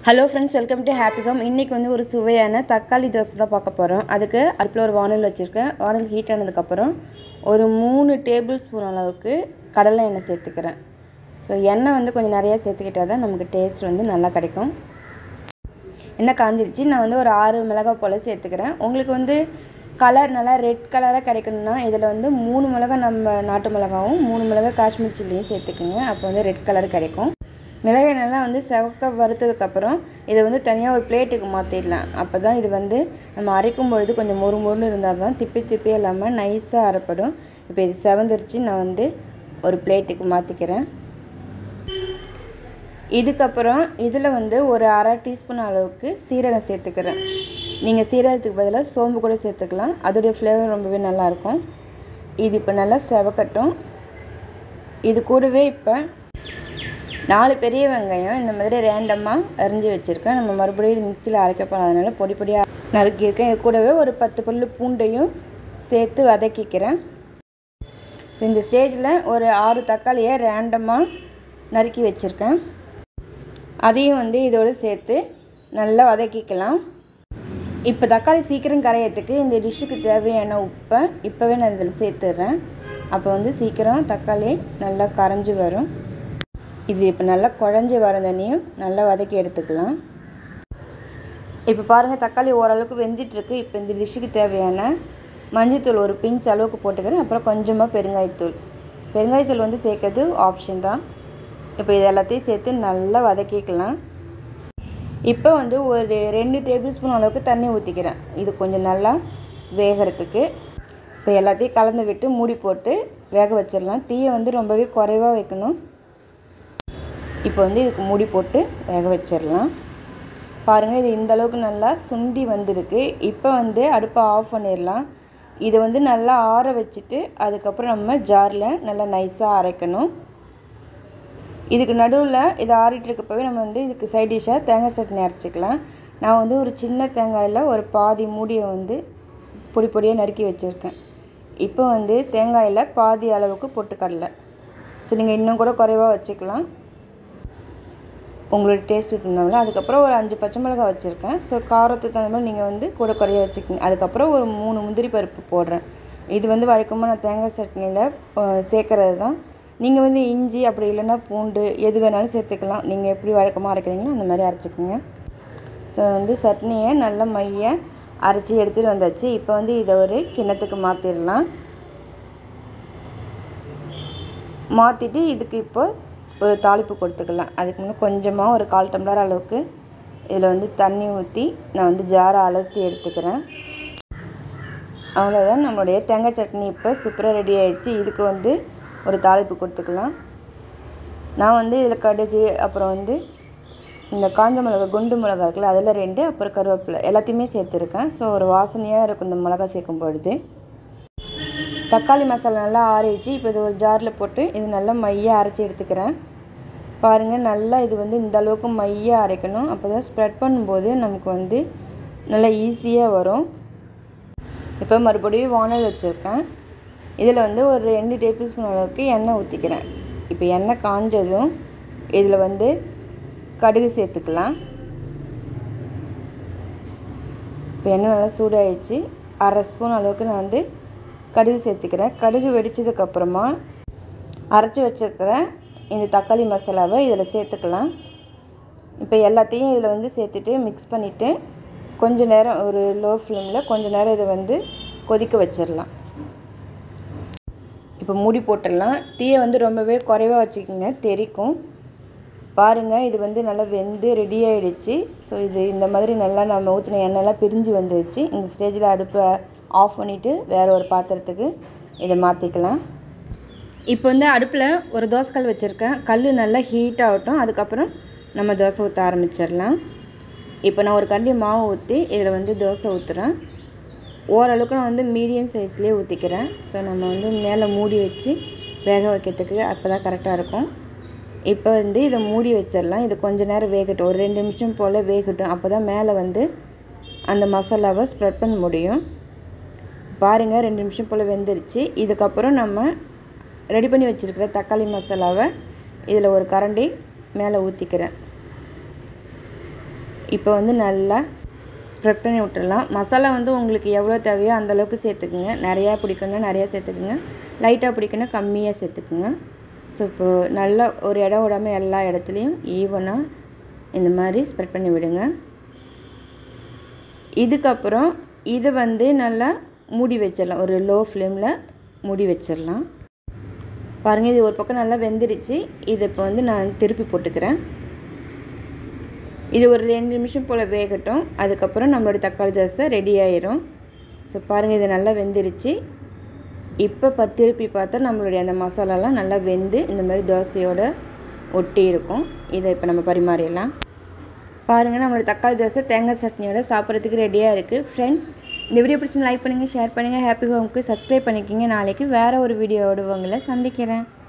hello friends welcome to ஹாப்பிகம் இன்றைக்கி வந்து ஒரு சுவையான தக்காளி தோசை தான் பார்க்க போகிறோம் அதுக்கு அடுப்பில் ஒரு வானல் வச்சுருக்கேன் வானல் ஹீட் ஆனதுக்கப்புறம் ஒரு மூணு டேபிள் ஸ்பூன் அளவுக்கு கடலை எண்ணெய் சேர்த்துக்கிறேன் ஸோ எண்ணெய் வந்து கொஞ்சம் நிறையா சேர்த்துக்கிட்டால் தான் நமக்கு டேஸ்ட் வந்து நல்லா கிடைக்கும் எண்ணெய் காஞ்சிருச்சு நான் வந்து ஒரு ஆறு மிளகாய் போல் சேர்த்துக்கிறேன் உங்களுக்கு வந்து கலர் நல்லா ரெட் கலராக கிடைக்கணும்னா இதில் வந்து மூணு மிளகாய் நம்ம நாட்டு மிளகாவும் மூணு மிளகாய் காஷ்மீர் சில்லியும் சேர்த்துக்குங்க அப்போ வந்து ரெட் கலர் கிடைக்கும் மிளகாய் நல்லா வந்து செவக்க வறுத்ததுக்கப்புறம் இதை வந்து தனியாக ஒரு பிளேட்டுக்கு மாற்றிடலாம் அப்போ தான் இது வந்து நம்ம அரைக்கும் பொழுது கொஞ்சம் மொறு மொறுன்னு இருந்தால் தான் திப்பி திப்பி இல்லாமல் நைஸாக அரைப்படும் இப்போ இது செவந்துருச்சு நான் வந்து ஒரு பிளேட்டுக்கு மாற்றிக்கிறேன் இதுக்கப்புறம் இதில் வந்து ஒரு அரை டீஸ்பூன் அளவுக்கு சீரகம் சேர்த்துக்கிறேன் நீங்கள் சீரகத்துக்கு பதிலாக சோம்பு கூட சேர்த்துக்கலாம் அதோடைய ஃப்ளேவர் ரொம்பவே நல்லாயிருக்கும் இது இப்போ நல்லா செவக்கட்டும் இது கூடவே இப்போ நாலு பெரிய வெங்காயம் இந்த மாதிரி ரேண்டமாக அரிஞ்சு வச்சுருக்கேன் நம்ம மறுபடியும் இது மிக்சியில் அரைக்க போகிறோம் அதனால் பொடி பொடியாக நறுக்கியிருக்கேன் இது கூடவே ஒரு பத்து பல்லு பூண்டையும் சேர்த்து வதக்கிக்கிறேன் ஸோ இந்த ஸ்டேஜில் ஒரு ஆறு தக்காளியை ரேண்டமாக நறுக்கி வச்சுருக்கேன் அதையும் வந்து இதோடு சேர்த்து நல்லா வதக்கிக்கலாம் இப்போ தக்காளி சீக்கிரம் கரையிறதுக்கு இந்த டிஷ்ஷுக்கு தேவையான உப்பை இப்போவே நான் இதில் சேர்த்துடுறேன் அப்போ வந்து சீக்கிரம் தக்காளி நல்லா கரைஞ்சி வரும் இது இப்போ நல்லா குழஞ்சி வரதனையும் நல்லா வதக்கி எடுத்துக்கலாம் இப்போ பாருங்கள் தக்காளி ஓரளவுக்கு வெந்துட்டுருக்கு இப்போ இந்த டிஷ்ஷுக்கு தேவையான மஞ்சள்தூள் ஒரு பிஞ்ச் அளவுக்கு போட்டுக்கிறேன் அப்புறம் கொஞ்சமாக பெருங்காயத்தூள் பெருங்காயத்தூள் வந்து சேர்க்கறது ஆப்ஷன் தான் இப்போ இது எல்லாத்தையும் சேர்த்து நல்லா வதக்கிக்கலாம் இப்போ வந்து ஒரு ரெண்டு டேபிள் ஸ்பூன் அளவுக்கு தண்ணி ஊற்றிக்கிறேன் இது கொஞ்சம் நல்லா வேகிறதுக்கு இப்போ எல்லாத்தையும் கலந்து விட்டு மூடி போட்டு வேக வச்சிடலாம் தீயை வந்து ரொம்பவே குறைவாக வைக்கணும் இப்போ வந்து இதுக்கு மூடி போட்டு வேக வச்சிடலாம் பாருங்கள் இது இந்த அளவுக்கு நல்லா சுண்டி வந்திருக்கு இப்போ வந்து அடுப்பை ஆஃப் பண்ணிடலாம் இதை வந்து நல்லா ஆற வச்சுட்டு அதுக்கப்புறம் நம்ம ஜாரில் நல்லா நைஸாக அரைக்கணும் இதுக்கு நடுவில் இது ஆறிட்டுருக்கப்பவே நம்ம வந்து இதுக்கு சைட் டிஷ்ஷாக தேங்காய் சட்னி அரைச்சிக்கலாம் நான் வந்து ஒரு சின்ன தேங்காயில் ஒரு பாதி மூடியை வந்து பொடி பொடியாக நறுக்கி வச்சுருக்கேன் இப்போ வந்து தேங்காயில் பாதி அளவுக்கு பொட்டுக்கடலை ஸோ நீங்கள் இன்னும் கூட குறைவாக வச்சுக்கலாம் உங்களோட டேஸ்ட்டு தந்தவங்கள அதுக்கப்புறம் ஒரு அஞ்சு பச்சை மிளகாய் வச்சுருக்கேன் ஸோ காரத்துக்கு தகுந்த மாதிரி நீங்கள் வந்து கூட குறைய வச்சுக்கோங்க அதுக்கப்புறம் ஒரு மூணு முந்திரி பருப்பு போடுறேன் இது வந்து வழக்கமாக நான் தேங்காய் சட்னியில் சேர்க்குறது தான் நீங்கள் வந்து இஞ்சி அப்படி இல்லைன்னா பூண்டு எது வேணாலும் சேர்த்துக்கலாம் நீங்கள் எப்படி வழக்கமாக அரைக்கிறீங்களோ அந்த மாதிரி அரைச்சிக்கோங்க ஸோ வந்து சட்னியை நல்லா மைய அரைச்சி எடுத்துகிட்டு வந்தாச்சு இப்போ வந்து இதை ஒரு கிண்ணத்துக்கு மாற்றிடலாம் மாற்றிட்டு இதுக்கு இப்போ ஒரு தாளிப்பு கொடுத்துக்கலாம் அதுக்கு முன்னே கொஞ்சமாக ஒரு கால் டம்ளர் அளவுக்கு இதில் வந்து தண்ணி ஊற்றி நான் வந்து ஜாரை அலசி எடுத்துக்கிறேன் அவ்வளோதான் நம்மளுடைய தேங்காய் சட்னி இப்போ சூப்பராக ரெடி ஆயிடுச்சு இதுக்கு வந்து ஒரு தாளிப்பு கொடுத்துக்கலாம் நான் வந்து இதில் கடுகு அப்புறம் வந்து இந்த காஞ்ச மிளகா குண்டு மிளகா இருக்குல்ல அதில் ரெண்டு அப்புறம் கருவேப்பிலை எல்லாத்தையுமே சேர்த்துருக்கேன் ஸோ ஒரு வாசனையாக இருக்கும் இந்த மிளகா சேர்க்கும் பொழுது தக்காளி மசாலா நல்லா ஆறிடுச்சு இப்போ இது ஒரு ஜாரில் போட்டு இது நல்லா மையாக அரைச்சி எடுத்துக்கிறேன் பாருங்கள் நல்லா இது வந்து இந்த அளவுக்கு மையாக அரைக்கணும் அப்போ தான் ஸ்ப்ரெட் பண்ணும்போது நமக்கு வந்து நல்லா ஈஸியாக வரும் இப்போ மறுபடியும் வானல் வச்சுருக்கேன் இதில் வந்து ஒரு ரெண்டு டேபிள் ஸ்பூன் அளவுக்கு எண்ணெய் ஊற்றிக்கிறேன் இப்போ எண்ணெய் காஞ்சதும் இதில் வந்து கடுகு சேர்த்துக்கலாம் இப்போ எண்ணெய் நல்லா சூடாகிடுச்சு அரை ஸ்பூன் அளவுக்கு நான் வந்து கடுகு சேர்த்துக்கிறேன் கடுகு வெடித்ததுக்கப்புறமா அரைச்சி வச்சுருக்கிற இந்த தக்காளி மசாலாவை இதில் சேர்த்துக்கலாம் இப்போ எல்லாத்தையும் இதில் வந்து சேர்த்துட்டு மிக்ஸ் பண்ணிவிட்டு கொஞ்ச நேரம் ஒரு லோ ஃப்ளேமில் கொஞ்ச நேரம் இதை வந்து கொதிக்க வச்சிடலாம் இப்போ மூடி போட்டுடலாம் தீயை வந்து ரொம்பவே குறைவாக வச்சுக்கோங்க தெரிக்கும் பாருங்கள் இது வந்து நல்லா வெந்து ரெடி ஆகிடுச்சு ஸோ இது இந்த மாதிரி நல்லா நம்ம ஊற்றின எண்ணெய்லாம் பிரிஞ்சு வந்துடுச்சு இந்த ஸ்டேஜில் அடுப்பை ஆஃப் பண்ணிவிட்டு வேறு ஒரு பாத்திரத்துக்கு இதை மாற்றிக்கலாம் இப்போ வந்து அடுப்பில் ஒரு தோசைக்கல் வச்சுருக்கேன் கல் நல்லா ஹீட் ஆகட்டும் அதுக்கப்புறம் நம்ம தோசை ஊற்ற ஆரம்பிச்சிடலாம் இப்போ நான் ஒரு கரண்டி மாவு ஊற்றி இதில் வந்து தோசை ஊற்றுறேன் ஓரளவுக்கு நான் வந்து மீடியம் சைஸ்லேயே ஊற்றிக்கிறேன் ஸோ நம்ம வந்து மேலே மூடி வச்சு வேக வைக்கிறதுக்கு அப்போ தான் கரெக்டாக இருக்கும் இப்போ வந்து இதை மூடி வச்சிடலாம் இது கொஞ்சம் நேரம் வேகட்டும் ஒரு ரெண்டு நிமிஷம் போல் வேகட்டும் அப்போ தான் மேலே வந்து அந்த மசாலாவை ஸ்ப்ரெட் பண்ண முடியும் பாருங்கள் ரெண்டு நிமிஷம் போல் வெந்துருச்சு இதுக்கப்புறம் நம்ம ரெடி பண்ணி வச்சுருக்கிற தக்காளி மசாலாவை இதில் ஒரு கரண்டி மேலே ஊற்றிக்கிறேன் இப்போ வந்து நல்லா ஸ்ப்ரெட் பண்ணி விட்டுடலாம் மசாலா வந்து உங்களுக்கு எவ்வளோ தேவையோ அந்தளவுக்கு சேர்த்துக்குங்க நிறையா பிடிக்குன்னா நிறையா சேர்த்துக்குங்க லைட்டாக பிடிக்குன்னா கம்மியாக சேர்த்துக்குங்க ஸோ இப்போது நல்லா ஒரு இடம் விடாமல் எல்லா இடத்துலையும் ஈவனாக இந்த மாதிரி ஸ்ப்ரெட் பண்ணி விடுங்க இதுக்கப்புறம் இதை வந்து நல்லா மூடி வச்சிடலாம் ஒரு லோ ஃப்ளேமில் மூடி வச்சிடலாம் பாருங்கள் இது ஒரு பக்கம் நல்லா வெந்துருச்சு இதை இப்போ வந்து நான் திருப்பி போட்டுக்கிறேன் இது ஒரு ரெண்டு நிமிஷம் போல் வேகட்டும் அதுக்கப்புறம் நம்மளோட தக்காளி தோசை ரெடி ஆயிரும் ஸோ பாருங்கள் இது நல்லா வெந்துருச்சு இப்போ ப திருப்பி பார்த்தா நம்மளுடைய அந்த மசாலாலாம் நல்லா வெந்து இந்த மாதிரி தோசையோட ஒட்டி இருக்கும் இதை இப்போ நம்ம பரிமாறிடலாம் பாருங்கள் நம்மளோட தக்காளி தோசை தேங்காய் சட்னியோட சாப்பிட்றதுக்கு ரெடியாக இருக்குது ஃப்ரெண்ட்ஸ் இந்த வீடியோ பிடிச்சி லைக் பண்ணுங்கள் ஷேர் பண்ணுங்கள் ஹாப்பி ஹோம்க்கு சப்ஸ்கிரைப் பண்ணிக்கிங்க நாளைக்கு வேறு ஒரு வீடியோவோட உங்களை சந்திக்கிறேன்